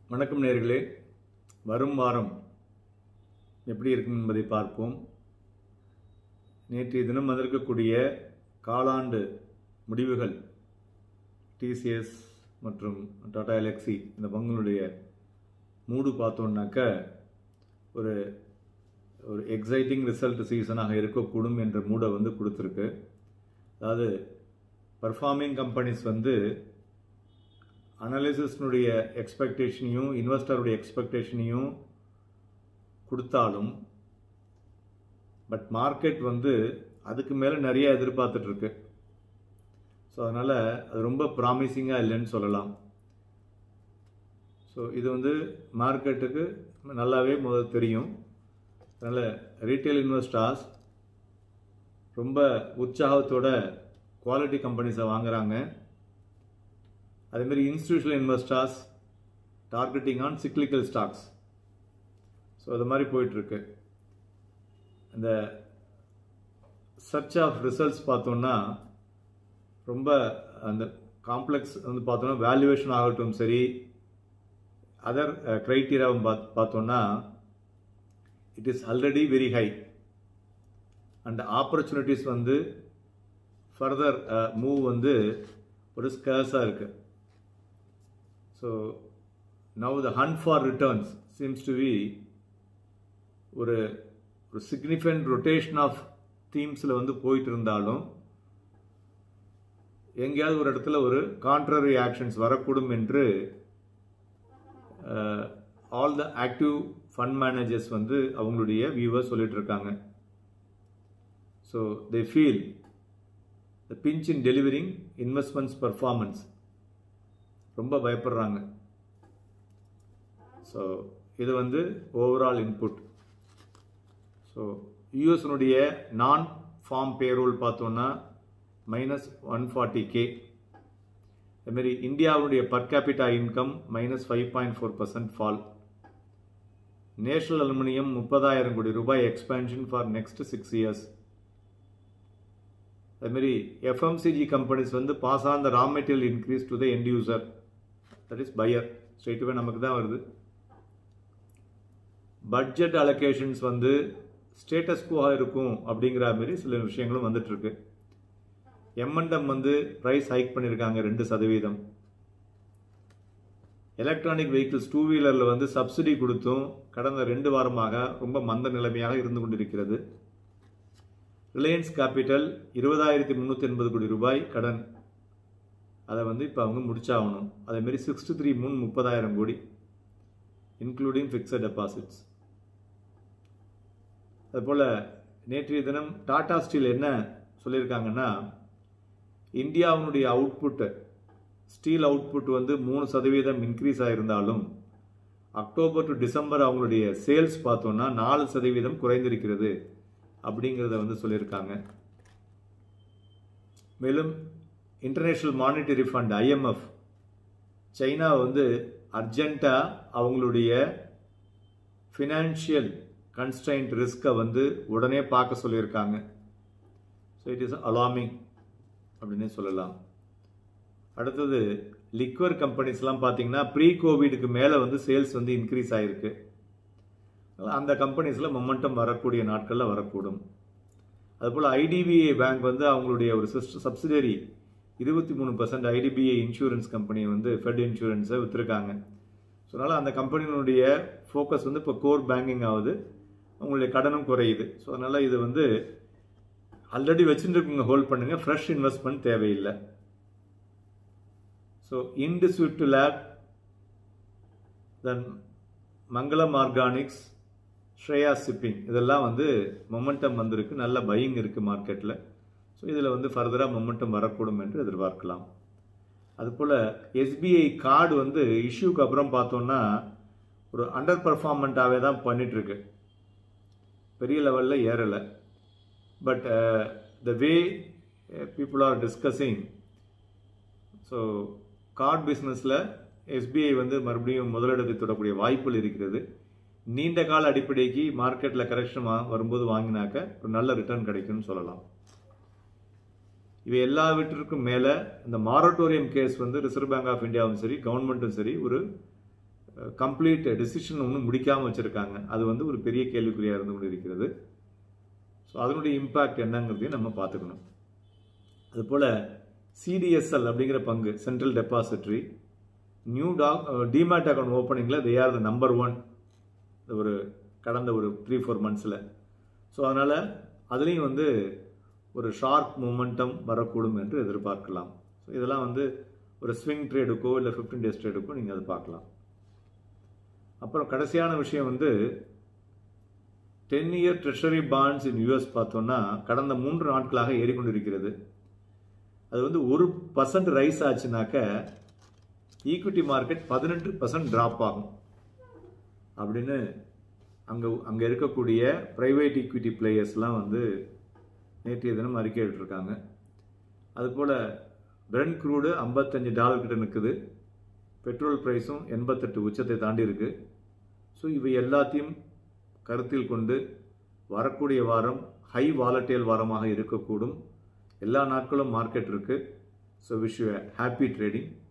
வணக்கம் நேர்களே வரும் வாரம் எப்படி இருக்கும் என்பதை பார்ப்போம் நேற்றைய தினம் வந்திருக்கக்கூடிய காலாண்டு முடிவுகள் டிசிஎஸ் மற்றும் டாடா எலக்ஸி இந்த பங்குகளுடைய மூடு பார்த்தோம்னாக்க ஒரு ஒரு எக்ஸைட்டிங் ரிசல்ட் சீசனாக இருக்கக்கூடும் என்ற மூடை வந்து கொடுத்துருக்கு அதாவது பர்ஃபார்மிங் கம்பெனிஸ் வந்து அனலிசிஸ்னுடைய எக்ஸ்பெக்டேஷனையும் இன்வெஸ்டருடைய எக்ஸ்பெக்டேஷனையும் கொடுத்தாலும் பட் மார்க்கெட் வந்து அதுக்கு மேலே நிறைய எதிர்பார்த்துட்ருக்கு ஸோ அதனால் அது ரொம்ப ப்ராமிசிங்காக இல்லைன்னு சொல்லலாம் ஸோ இது வந்து மார்க்கெட்டுக்கு நல்லாவே முதல் தெரியும் அதனால் ரீட்டைல் இன்வெஸ்டர்ஸ் ரொம்ப உற்சாகத்தோட குவாலிட்டி கம்பெனிஸை வாங்குறாங்க அதேமாரி institutional investors targeting on cyclical stocks so அது மாதிரி போயிட்டுருக்கு இந்த சர்ச் ஆஃப் ரிசல்ட்ஸ் பார்த்தோன்னா ரொம்ப அந்த காம்ப்ளெக்ஸ் வந்து பார்த்தோன்னா வேல்யூவேஷன் ஆகட்டும் சரி அதர் க்ரைட்டீரியாவும் பார்த்து பார்த்தோன்னா it is already very high and opportunities வந்து ஃபர்தர் மூவ் வந்து ஒரு ஸ்கர்ஸாக இருக்குது so now the hunt for returns seems to be ஒரு ஒரு சிக்னிஃபிகண்ட் ரொட்டேஷன் ஆஃப் தீம்ஸில் வந்து போயிட்டு இருந்தாலும் எங்கேயாவது ஒரு இடத்துல ஒரு கான்ட்ரரி ஆக்ஷன்ஸ் வரக்கூடும் என்று all the active fund managers வந்து அவங்களுடைய வியூவை சொல்லிட்டு இருக்காங்க so they feel the pinch in delivering investments performance ரொம்ப பயப்படுறாங்க ஸோ இது வந்து ஓவரால் இன்புட் ஸோ யூஎஸ்னுடைய நான் ஃபார்ம் பேரோல் பார்த்தோன்னா மைனஸ் ஒன் ஃபார்ட்டி கே அதுமாரி இந்தியாவுடைய per capita income minus five point four percent fall national aluminium முப்பதாயிரம் கோடி ரூபாய் expansion for next six years அதுமாரி எஃப்எம்சிஜி கம்பெனிஸ் வந்து pass on the raw material increase to the end user that is buyer straightaway நமக்கு தான் வருது budget allocations வந்து status கோவாக இருக்கும் அப்படிங்கிற மாதிரி சில விஷயங்களும் வந்துட்டு இருக்கு எம்என்டம் வந்து ப்ரைஸ் ஹைக் பண்ணியிருக்காங்க ரெண்டு சதவீதம் எலக்ட்ரானிக் வெஹிக்கிள்ஸ் டூ வீலரில் வந்து சப்சிடி கொடுத்தும் கடந்த ரெண்டு வாரமாக ரொம்ப மந்த நிலைமையாக இருந்து கொண்டிருக்கிறது ரிலையன்ஸ் கேபிட்டல் இருபதாயிரத்தி முந்நூற்றி எண்பது கோடி ரூபாய் கடன் அதை வந்து இப்போ அவங்க முடிச்சாகணும் அதேமாரி சிக்ஸ்டி த்ரீ மூணு முப்பதாயிரம் கோடி இன்க்ளூடிங் ஃபிக்ஸட் டெபாசிட்ஸ் அதுபோல் நேற்றைய தினம் டாடா ஸ்டீல் என்ன சொல்லியிருக்காங்கன்னா இந்தியாவினுடைய அவுட்புட்டு ஸ்டீல் அவுட்புட் வந்து மூணு சதவீதம் இன்க்ரீஸ் ஆகிருந்தாலும் அக்டோபர் டு டிசம்பர் அவங்களுடைய சேல்ஸ் பார்த்தோன்னா நாலு சதவீதம் குறைந்திருக்கிறது அப்படிங்கிறத வந்து சொல்லியிருக்காங்க மேலும் international monetary fund IMF China வந்து அர்ஜென்ட்டாக அவங்களுடைய ஃபினான்ஷியல் கன்ஸ்டைன்ட் ரிஸ்க்கை வந்து உடனே பார்க்க சொல்லியிருக்காங்க ஸோ இட் இஸ் அலாமிங் அப்படின்னே சொல்லலாம் அடுத்தது லிக்வர் கம்பெனிஸ்லாம் பார்த்தீங்கன்னா ப்ரீ கோவிடுக்கு மேலே வந்து சேல்ஸ் வந்து இன்க்ரீஸ் ஆகிருக்கு அந்த கம்பெனிஸில் மொமெண்டம் வரக்கூடிய நாட்களில் வரக்கூடும் அதுபோல் ஐடிபிஐ பேங்க் வந்து அவங்களுடைய ஒரு சிஸ்ட சப்சிடரி இருபத்தி மூணு பர்சன்ட் ஐடிபிஐ இன்சூரன்ஸ் கம்பெனியை வந்து ஃபெட் இன்சூரன்ஸை விற்றுருக்காங்க ஸோ அதனால் அந்த கம்பெனியினுடைய ஃபோக்கஸ் வந்து இப்போ கோர் பேங்கிங் ஆகுது அவங்களுடைய கடனும் குறையுது ஸோ அதனால் இது வந்து ஆல்ரெடி வச்சுருக்கவங்க ஹோல்ட் பண்ணுங்கள் ஃப்ரெஷ் இன்வெஸ்ட்மெண்ட் தேவையில்லை ஸோ இன்டிஸ்விட் லேப் தென் மங்களம் ஆர்கானிக்ஸ் ஸ்ரேயா சிப்பிங் இதெல்லாம் வந்து மொமெண்டம் வந்திருக்கு நல்ல பையிங் இருக்குது மார்க்கெட்டில் ஸோ இதில் வந்து ஃபர்தராக மொமெண்டம் வரக்கூடும் என்று எதிர்பார்க்கலாம் அதுபோல் எஸ்பிஐ கார்டு வந்து இஷ்யூக்கு அப்புறம் பார்த்தோன்னா ஒரு அண்டர் பர்ஃபார்மெண்ட்டாகவே தான் பண்ணிகிட்ருக்கு பெரிய லெவலில் ஏறலை but the way people are discussing so card பிஸ்னஸில் எஸ்பிஐ வந்து மறுபடியும் முதலிடத்தை தொடக்கூடிய வாய்ப்புகள் இருக்கிறது நீண்ட கால அடிப்படைக்கு மார்க்கெட்டில் கரெக்ஷன் வரும்போது வாங்கினாக்க ஒரு நல்ல ரிட்டர்ன் கிடைக்கும்னு சொல்லலாம் இவை எல்லாவற்றிற்கும் மேலே இந்த மாரட்டோரியம் கேஸ் வந்து ரிசர்வ் பேங்க் ஆஃப் இந்தியாவும் சரி கவர்மெண்ட்டும் சரி ஒரு கம்ப்ளீட் டிசிஷன் ஒன்றும் முடிக்காமல் வச்சுருக்காங்க அது வந்து ஒரு பெரிய கேள்விக்குறியாக இருந்து கொண்டு இருக்கிறது ஸோ அதனுடைய இம்பேக்ட் என்னங்கிறதையும் நம்ம பார்த்துக்கணும் அதுபோல் சிடிஎஸ்எல் அப்படிங்கிற பங்கு சென்ட்ரல் டெபாசிட்ரி நியூ டாக் டிமேட் அக்கௌண்ட் ஓப்பனிங்கில் they are the number one ஒரு கடந்த ஒரு த்ரீ ஃபோர் மந்த்ஸில் ஸோ அதனால் அதுலேயும் வந்து ஒரு ஷார்ப் மூமெண்டம் வரக்கூடும் என்று எதிர்பார்க்கலாம் ஸோ இதெல்லாம் வந்து ஒரு ஸ்விங் ட்ரேடுக்கோ இல்லை ஃபிஃப்டீன் டேஸ் ட்ரேடுக்கோ நீங்கள் அதை பார்க்கலாம் அப்புறம் கடைசியான விஷயம் வந்து ten year treasury bonds in US பார்த்தோன்னா கடந்த மூன்று நாட்களாக ஏறிக்கொண்டிருக்கிறது அது வந்து ஒரு பர்சன்ட் ரைஸ் ஆச்சுனாக்க ஈக்விட்டி மார்க்கெட் பதினெட்டு பர்சன்ட் ட்ராப் ஆகும் அப்படின்னு அங்கே அங்கே இருக்கக்கூடிய ப்ரைவேட் ஈக்விட்டி பிளேயர்ஸ்லாம் வந்து நேற்றைய தினம் அறிக்கை விட்டுருக்காங்க அதுபோல் பிரெண்ட் க்ரூடு ஐம்பத்தஞ்சு டாலர் கிட்ட நிற்குது பெட்ரோல் ப்ரைஸும் எண்பத்தெட்டு உச்சத்தை தாண்டி இருக்கு ஸோ இவை எல்லாத்தையும் கருத்தில் கொண்டு வரக்கூடிய வாரம் ஹை வாலட்டைல் வாரமாக இருக்கக்கூடும் எல்லா நாட்களும் மார்க்கெட் இருக்குது so wish you happy trading